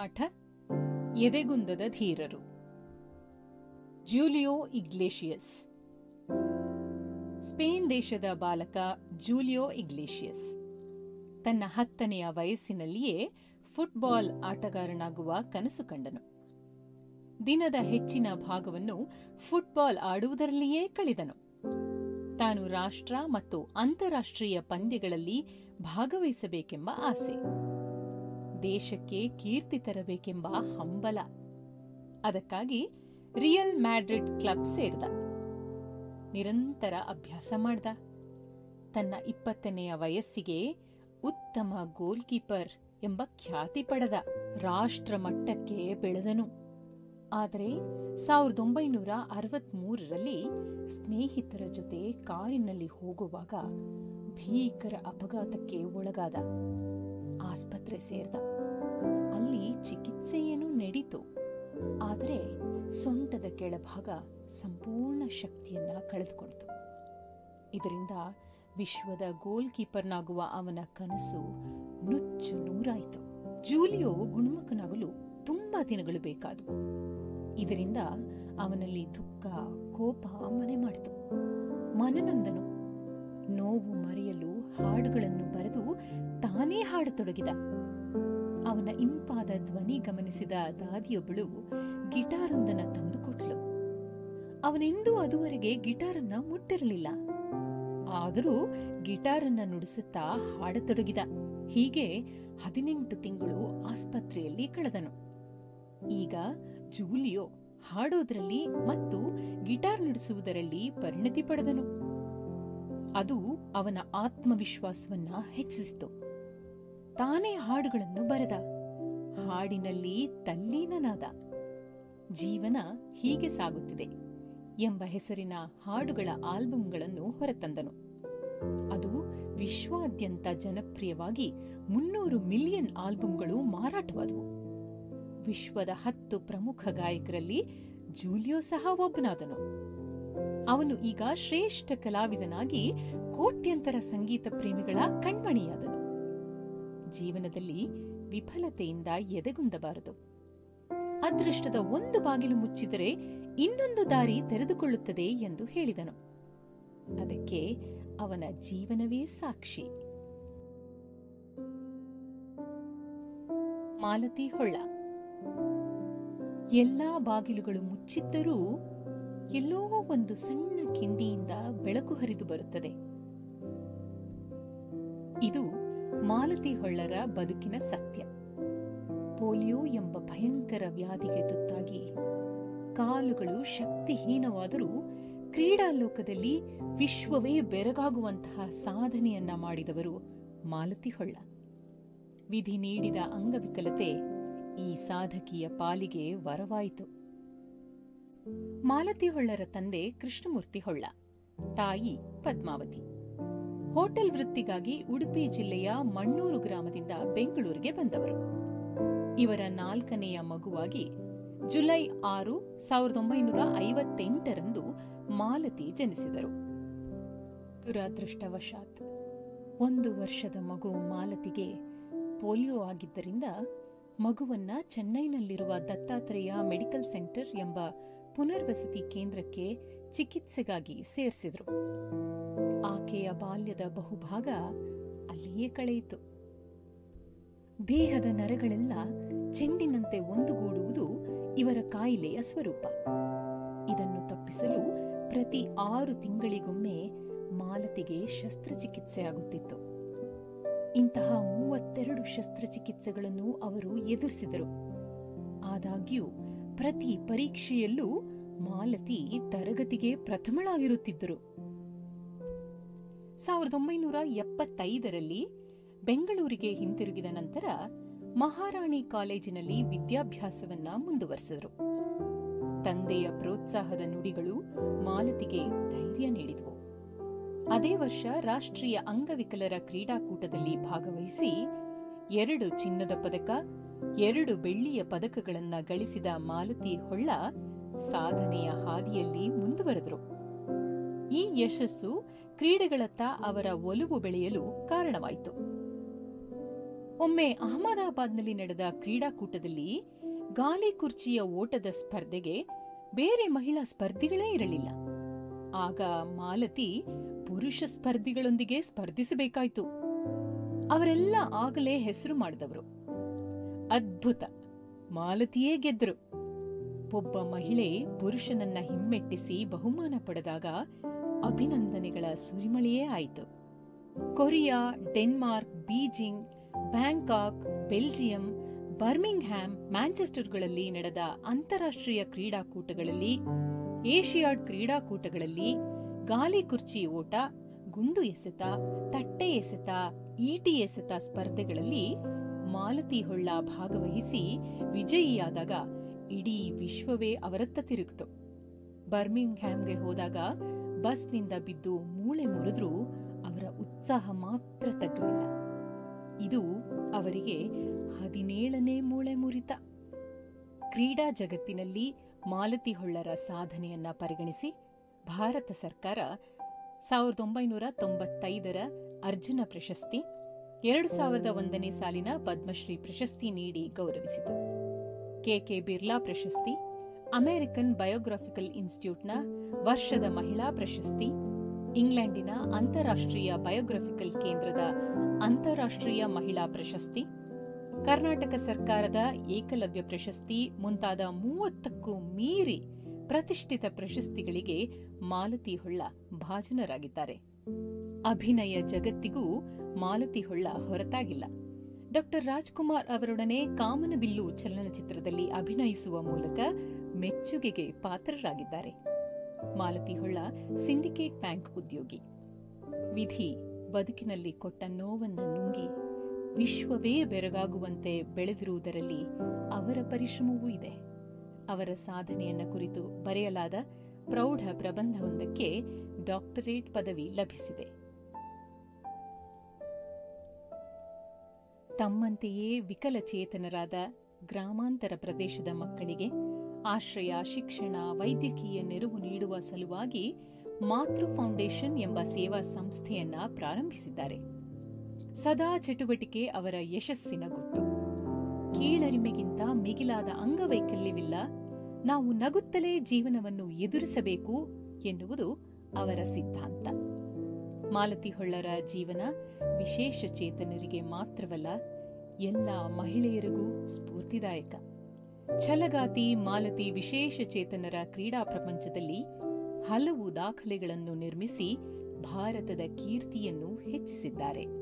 ಪಾಠ ಎದೆಗುಂದದ ಧೀರರು ಜೂಲಿಯೋ ಇಗ್ಲೇಷಿಯಸ್ ಸ್ಪೇನ್ ದೇಶದ ಬಾಲಕ ಜೂಲಿಯೋ ಇಗ್ಲೇಷಿಯಸ್ ತನ್ನ ಹತ್ತನೆಯ ವಯಸ್ಸಿನಲ್ಲಿಯೇ ಫುಟ್ಬಾಲ್ ಆಟಗಾರನಾಗುವ ಕನಸು ಕಂಡನು ದಿನದ ಹೆಚ್ಚಿನ ಭಾಗವನ್ನು ಫುಟ್ಬಾಲ್ ಆಡುವುದರಲ್ಲಿಯೇ ಕಳೆದನು ತಾನು ರಾಷ್ಟ್ರ ಮತ್ತು ಅಂತಾರಾಷ್ಟ್ರೀಯ ಪಂದ್ಯಗಳಲ್ಲಿ ಭಾಗವಹಿಸಬೇಕೆಂಬ ಆಸೆ ದೇಶಕ್ಕೆ ಕೀರ್ತಿ ತರಬೇಕೆಂಬ ಹಂಬಲ ಅದಕ್ಕಾಗಿ ರಿಯಲ್ ಮ್ಯಾಡ್ರಿಡ್ ಕ್ಲಬ್ ಸೇರಿದ ನಿರಂತರ ಅಭ್ಯಾಸ ಮಾಡ್ದ ತನ್ನ ಇಪ್ಪತ್ತನೆಯ ವಯಸ್ಸಿಗೆ ಉತ್ತಮ ಗೋಲ್ ಕೀಪರ್ ಎಂಬ ಖ್ಯಾತಿ ಪಡೆದ ರಾಷ್ಟ್ರ ಮಟ್ಟಕ್ಕೆ ಬೆಳೆದನು ಆದರೆ ಸಾವಿರದ ಒಂಬೈನೂರ ಅರವತ್ಮೂರರಲ್ಲಿ ಸ್ನೇಹಿತರ ಜೊತೆ ಕಾರಿನಲ್ಲಿ ಹೋಗುವಾಗ ಭೀಕರ ಅಪಘಾತಕ್ಕೆ ಒಳಗಾದ ಆಸ್ಪತ್ರೆ ಸೇರ್ದ ಅಲ್ಲಿ ಚಿಕಿತ್ಸೆಯೇನೂ ನಡೀತು ಆದರೆ ಸೊಂಟದ ಕೆಳಭಾಗ ಸಂಪೂರ್ಣ ಶಕ್ತಿಯನ್ನ ಕಳೆದುಕೊಳ್ತು ಇದರಿಂದ ವಿಶ್ವದ ಗೋಲ್ ಕೀಪರ್ನಾಗುವ ಅವನ ಕನಸು ನುಚ್ಚು ನೂರಾಯಿತು ಜೂಲಿಯೋ ಗುಣಮುಖನಾಗಲು ತುಂಬಾ ದಿನಗಳು ಬೇಕಾದವು ಇದರಿಂದ ಅವನಲ್ಲಿ ದುಃಖ ಕೋಪ ಮನೆ ಮಾಡಿತು ಮನನೊಂದನು ನೋವು ಮರೆಯಲು ಹಾಡುಗಳನ್ನು ಬರೆದು ತಾನೇ ಹಾಡತೊಡಗಿದ ಅವನ ಇಂಪಾದ ಧ್ವನಿ ಗಮನಿಸಿದ ದಾದಿಯೊಬ್ಬಳು ಗಿಟಾರೊಂದನ್ನ ತಂದುಕೊಟ್ಲು ಅವನೆಂದೂ ಅದುವರೆಗೆ ಗಿಟಾರನ್ನ ಮುಟ್ಟಿರಲಿಲ್ಲ ಆದರೂ ಗಿಟಾರನ್ನ ನುಡಿಸುತ್ತಾ ಹಾಡತೊಡಗಿದ ಹೀಗೆ ಹದಿನೆಂಟು ತಿಂಗಳು ಆಸ್ಪತ್ರೆಯಲ್ಲಿ ಕಳೆದನು ಈಗ ಜೂಲಿಯೋ ಹಾಡೋದ್ರಲ್ಲಿ ಮತ್ತು ಗಿಟಾರ್ ನುಡಿಸುವುದರಲ್ಲಿ ಪರಿಣತಿ ಪಡೆದನು ಅದು ಅವನ ಆತ್ಮವಿಶ್ವಾಸವನ್ನ ಹೆಚ್ಚಿಸಿತು ತಾನೇ ಹಾಡುಗಳನ್ನು ಬರೆದ ಹಾಡಿನಲ್ಲಿ ತಲ್ಲೀನನಾದ ಜೀವನ ಹೀಗೆ ಸಾಗುತ್ತಿದೆ ಎಂಬ ಹೆಸರಿನ ಹಾಡುಗಳ ಆಲ್ಬಂಗಳನ್ನು ಹೊರತಂದನು ಅದು ವಿಶ್ವಾದ್ಯಂತ ಜನಪ್ರಿಯವಾಗಿ ಮುನ್ನೂರು ಮಿಲಿಯನ್ ಆಲ್ಬಂಗಳು ಮಾರಾಟವಾದವು ವಿಶ್ವದ ಹತ್ತು ಪ್ರಮುಖ ಗಾಯಕರಲ್ಲಿ ಜೂಲಿಯೋ ಸಹ ಒಬ್ಬನಾದನು ಅವನು ಈಗ ಶ್ರೇಷ್ಠ ಕಲಾವಿದನಾಗಿ ಕೋಟ್ಯಂತರ ಸಂಗೀತ ಪ್ರೇಮಿಗಳ ಕಣ್ಮಣಿಯಾದನು ಜೀವನದಲ್ಲಿ ವಿಫಲತೆಯಿಂದ ಎದೆಗುಂದಬಾರದು ಅದೃಷ್ಟದ ಒಂದು ಬಾಗಿಲು ಮುಚ್ಚಿದರೆ ಇನ್ನೊಂದು ದಾರಿ ತೆರೆದುಕೊಳ್ಳುತ್ತದೆ ಎಂದು ಹೇಳಿದನು ಅದಕ್ಕೆ ಅವನ ಜೀವನವೇ ಸಾಕ್ಷಿ ಮಾಲತಿ ಹೊಳ್ಳ ಎಲ್ಲಾ ಬಾಗಿಲುಗಳು ಮುಚ್ಚಿದ್ದರೂ ಎಲ್ಲೋ ಒಂದು ಸಣ್ಣ ಕಿಂಡಿಯಿಂದ ಬೆಳಕು ಹರಿದು ಬರುತ್ತದೆ ಇದು ಮಾಲತಿ ಹೊಳ್ಳರ ಬದುಕಿನ ಸತ್ಯ ಪೋಲಿಯೋ ಎಂಬ ಭಯಂಕರ ವ್ಯಾಧಿಗೆ ತುತ್ತಾಗಿ ಕಾಲುಗಳು ಶಕ್ತಿಹೀನವಾದರೂ ಕ್ರೀಡಾಲೋಕದಲ್ಲಿ ವಿಶ್ವವೇ ಬೆರಗಾಗುವಂತಹ ಸಾಧನೆಯನ್ನ ಮಾಡಿದವರು ಮಾಲತಿ ಹೊಳ್ಳ ವಿಧಿ ನೀಡಿದ ಅಂಗವಿಕಲತೆ ಈ ಸಾಧಕಿಯ ಪಾಲಿಗೆ ವರವಾಯಿತು ಮಾಲತಿ ಹೊಳ್ಳರ ತಂದೆ ಕೃಷ್ಣಮೂರ್ತಿ ಹೊಳ್ಳ ತಾಯಿ ಪದ್ಮಾವತಿ ಹೋಟೆಲ್ ವೃತ್ತಿಗಾಗಿ ಉಡುಪಿ ಜಿಲ್ಲೆಯ ಮಣ್ಣೂರು ಗ್ರಾಮದಿಂದ ಬೆಂಗಳೂರಿಗೆ ಬಂದವರು ಇವರ ನಾಲ್ಕನೆಯ ಮಗುವಾಗಿ ಜುಲೈ ಆರು ಸಾವಿರದ ಒಂಬೈನೂರ ಐವತ್ತೆಂಟರಂದು ಮಾಲತಿ ಜನಿಸಿದರು ದುರಾದೃಷ್ಟವಶಾತ್ ಒಂದು ವರ್ಷದ ಮಗು ಮಾಲತಿಗೆ ಪೋಲಿಯೋ ಆಗಿದ್ದರಿಂದ ಮಗುವನ್ನ ಚೆನ್ನೈನಲ್ಲಿರುವ ದತ್ತಾತ್ರೇಯ ಮೆಡಿಕಲ್ ಸೆಂಟರ್ ಎಂಬ ಪುನರ್ವಸತಿ ಕೇಂದ್ರಕ್ಕೆ ಚಿಕಿತ್ಸೆಗಾಗಿ ಸೇರಿಸಿದ್ರು ಆಕೆಯ ಬಾಲ್ಯದ ಬಹುಭಾಗ ಅಲ್ಲಿಯೇ ಕಳೆಯಿತು ದೇಹದ ನರಗಳೆಲ್ಲ ಚೆಂಡಿನಂತೆ ಒಂದುಗೂಡುವುದು ಇವರ ಕಾಯಿಲೆಯ ಸ್ವರೂಪ ಇದನ್ನು ತಪ್ಪಿಸಲು ಪ್ರತಿ ಆರು ತಿಂಗಳಿಗೊಮ್ಮೆ ಮಾಲತಿಗೆ ಶಸ್ತ್ರಚಿಕಿತ್ಸೆ ಆಗುತ್ತಿತ್ತು ಇಂತಹ ಮೂವತ್ತೆರಡು ಶಸ್ತ್ರಚಿಕಿತ್ಸೆಗಳನ್ನು ಅವರು ಎದುರಿಸಿದರು ಆದಾಗ್ಯೂ ಪ್ರತಿ ಪರೀಕ್ಷೆಯಲ್ಲೂ ಮಾಲತಿ ತರಗತಿಗೆ ಪ್ರಥಮಳಾಗಿರುತ್ತಿದ್ದರು ಸಾವಿರದ ಒಂಬೈನೂರ ಎಪ್ಪತ್ತೈದರಲ್ಲಿ ಬೆಂಗಳೂರಿಗೆ ಹಿಂತಿರುಗಿದ ನಂತರ ಮಹಾರಾಣಿ ಕಾಲೇಜಿನಲ್ಲಿ ವಿದ್ಯಾಭ್ಯಾಸವನ್ನ ಮುಂದುವರೆಸಿದರು ತಂದೆಯ ಪ್ರೋತ್ಸಾಹದ ನುಡಿಗಳು ಮಾಲತಿಗೆ ಧೈರ್ಯ ನೀಡಿದವು ಅದೇ ವರ್ಷ ರಾಷ್ಟ್ರೀಯ ಅಂಗವಿಕಲರ ಕ್ರೀಡಾಕೂಟದಲ್ಲಿ ಭಾಗವಹಿಸಿ ಎರಡು ಚಿನ್ನದ ಪದಕ ಎರಡು ಬೆಳ್ಳಿಯ ಪದಕಗಳನ್ನ ಗಳಿಸಿದ ಮಾಲತಿ ಹೊಳ್ಳ ಸಾಧನೆಯ ಹಾದಿಯಲ್ಲಿ ಮುಂದುವರೆದರು ಈ ಯಶಸ್ಸು ಕ್ರೀಡೆಗಳತ್ತ ಅವರ ಒಲವು ಬೆಳೆಯಲು ಕಾರಣವಾಯಿತು ಒಮ್ಮೆ ಅಹಮದಾಬಾದ್ನಲ್ಲಿ ನಡೆದ ಕ್ರೀಡಾಕೂಟದಲ್ಲಿ ಗಾಲಿ ಕುರ್ಚಿಯ ಓಟದ ಸ್ಪರ್ಧೆಗೆ ಬೇರೆ ಮಹಿಳಾ ಸ್ಪರ್ಧಿಗಳೇ ಇರಲಿಲ್ಲ ಆಗ ಮಾಲತಿ ಪುರುಷ ಸ್ಪರ್ಧಿಗಳೊಂದಿಗೆ ಸ್ಪರ್ಧಿಸಬೇಕಾಯಿತು ಅವರೆಲ್ಲ ಆಗಲೇ ಹೆಸರು ಮಾಡಿದವರು ಅದ್ಭುತ ಮಾಲತಿಯೇ ಗೆದ್ರು ಒಬ್ಬ ಮಹಿಳೆ ಪುರುಷನನ್ನ ಹಿಮ್ಮೆಟ್ಟಿಸಿ ಬಹುಮಾನ ಪಡೆದಾಗ ಅಭಿನಂದನೆಗಳ ಸುರಿಮಳೆಯೇ ಆಯಿತು Korea Denmark Beijing Bangkok Belgium Birmingham ಮ್ಯಾಂಚೆಸ್ಟರ್ಗಳಲ್ಲಿ ನಡೆದ ಅಂತಾರಾಷ್ಟ್ರೀಯ ಕ್ರೀಡಾಕೂಟಗಳಲ್ಲಿ ಏಷಿಯಾಡ್ ಕ್ರೀಡಾಕೂಟಗಳಲ್ಲಿ ಗಾಲಿ ಕುರ್ಚಿ ಓಟ ಗುಂಡು ಎಸೆತ ತಟ್ಟೆ ಎಸೆತ ಈಟಿ ಎಸೆತ ಸ್ಪರ್ಧೆಗಳಲ್ಲಿ ಮಾಲತಿ ಹೊಳ್ಳ ಭಾಗವಹಿಸಿ ವಿಜಯಿಯಾದಾಗ ಇಡೀ ವಿಶ್ವವೇ ಅವರತ್ತ ತಿರುಗಿತು ಬರ್ಮಿಂಗ್ಹ್ಯಾಮ್ಗೆ ಹೋದಾಗ ಬಸ್ನಿಂದ ಬಿದ್ದು ಮೂಳೆ ಮುರಿದ್ರೂ ಅವರ ಉತ್ಸಾಹ ಮಾತ್ರ ತಗ್ಗಲಿಲ್ಲ ಇದು ಅವರಿಗೆ ಹದಿನೇಳನೇ ಮೂಳೆ ಮುರಿತ ಕ್ರೀಡಾ ಜಗತ್ತಿನಲ್ಲಿ ಮಾಲತಿ ಹೊಳ್ಳರ ಸಾಧನೆಯನ್ನ ಪರಿಗಣಿಸಿ ಭಾರತ ಸರ್ಕಾರ ಸಾವಿರದ ಒಂಬೈನೂರ ತೊಂಬತ್ತೈದರ ಅರ್ಜುನ ಪ್ರಶಸ್ತಿ ಎರಡು ಸಾವಿರದ ಒಂದನೇ ಸಾಲಿನ ಪದ್ಮಶ್ರೀ ಪ್ರಶಸ್ತಿ ನೀಡಿ ಗೌರವಿಸಿತು ಕೆಕೆ ಬಿರ್ಲಾ ಪ್ರಶಸ್ತಿ ಅಮೆರಿಕನ್ ಬಯೋಗ್ರಾಫಿಕಲ್ ಇನ್ಸ್ಟಿಟ್ಯೂಟ್ನ ವರ್ಷದ ಮಹಿಳಾ ಪ್ರಶಸ್ತಿ ಇಂಗ್ಲೆಂಡಿನ ಅಂತಾರಾಷ್ಟ್ರೀಯ ಬಯೋಗ್ರಫಿಕಲ್ ಕೇಂದ್ರದ ಅಂತಾರಾಷ್ಟ್ರೀಯ ಮಹಿಳಾ ಪ್ರಶಸ್ತಿ ಕರ್ನಾಟಕ ಸರ್ಕಾರದ ಏಕಲವ್ಯ ಪ್ರಶಸ್ತಿ ಮುಂತಾದ ಮೂವತ್ತಕ್ಕೂ ಮೀರಿ ಪ್ರತಿಷ್ಠಿತ ಪ್ರಶಸ್ತಿಗಳಿಗೆ ಮಾಲತಿ ಹೊಳ್ಳ ಭಾಜನರಾಗಿದ್ದಾರೆ ಅಭಿನಯ ಜಗತ್ತಿಗೂ ಮಾಲತಿ ಹೊಳ್ಳ ಹೊರತಾಗಿಲ್ಲ ಡಾಕ್ಟರ್ ರಾಜ್ಕುಮಾರ್ ಅವರೊಡನೆ ಕಾಮನಬಿಲ್ಲು ಚಲನಚಿತ್ರದಲ್ಲಿ ಅಭಿನಯಿಸುವ ಮೂಲಕ ಮೆಚ್ಚುಗೆಗೆ ಪಾತ್ರರಾಗಿದ್ದಾರೆ ಮಾಲತಿ ಹೊಳ್ಳ ಸಿಂಡಿಕೇಟ್ ಬ್ಯಾಂಕ್ ಉದ್ಯೋಗಿ ವಿಧಿ ಬದುಕಿನಲ್ಲಿ ಕೊಟ್ಟ ನೋವನ್ನ ನುಂಗಿ ವಿಶ್ವವೇ ಬೆರಗಾಗುವಂತೆ ಬೆಳೆದಿರುವುದರಲ್ಲಿ ಅವರ ಪರಿಶ್ರಮವೂ ಇದೆ ಅವರ ಸಾಧನೆಯನ್ನ ಕುರಿತು ಬರೆಯಲಾದ ಪ್ರೌಢ ಪ್ರಬಂಧವೊಂದಕ್ಕೆ ಡಾಕ್ಟರೇಟ್ ಪದವಿ ಲಭಿಸಿದೆ ತಮ್ಮಂತೆಯೇ ವಿಕಲಚೇತನರಾದ ಗ್ರಾಮಾಂತರ ಪ್ರದೇಶದ ಮಕ್ಕಳಿಗೆ ಆಶ್ರಯ ಶಿಕ್ಷಣ ವೈದ್ಯಕೀಯ ನೆರವು ನೀಡುವ ಸಲುವಾಗಿ ಮಾತೃ ಫೌಂಡೇಶನ್ ಎಂಬ ಸೇವಾ ಸಂಸ್ಥೆಯನ್ನ ಪ್ರಾರಂಭಿಸಿದ್ದಾರೆ ಸದಾ ಚಟುವಟಿಕೆ ಅವರ ಯಶಸ್ಸಿನ ಗುಟ್ಟು ಕೀಳರಿಮೆಗಿಂತ ಮಿಗಿಲಾದ ಅಂಗವೈಕಲ್ಯವಿಲ್ಲ ನಾವು ನಗುತ್ತಲೇ ಜೀವನವನ್ನು ಎದುರಿಸಬೇಕು ಎನ್ನುವುದು ಅವರ ಸಿದ್ಧಾಂತ ಮಾಲತಿ ಹೊಳ್ಳರ ಜೀವನ ವಿಶೇಷ ಚೇತನರಿಗೆ ಮಾತ್ರವಲ್ಲ ಎಲ್ಲ ಮಹಿಳೆಯರಿಗೂ ಸ್ಫೂರ್ತಿದಾಯಕ ಛಲಗಾತಿ ಮಾಲತಿ ವಿಶೇಷ ಚೇತನರ ಕ್ರೀಡಾ ಪ್ರಪಂಚದಲ್ಲಿ ಹಲವು ದಾಖಲೆಗಳನ್ನು ನಿರ್ಮಿಸಿ ಭಾರತದ ಕೀರ್ತಿಯನ್ನು ಹೆಚ್ಚಿಸಿದ್ದಾರೆ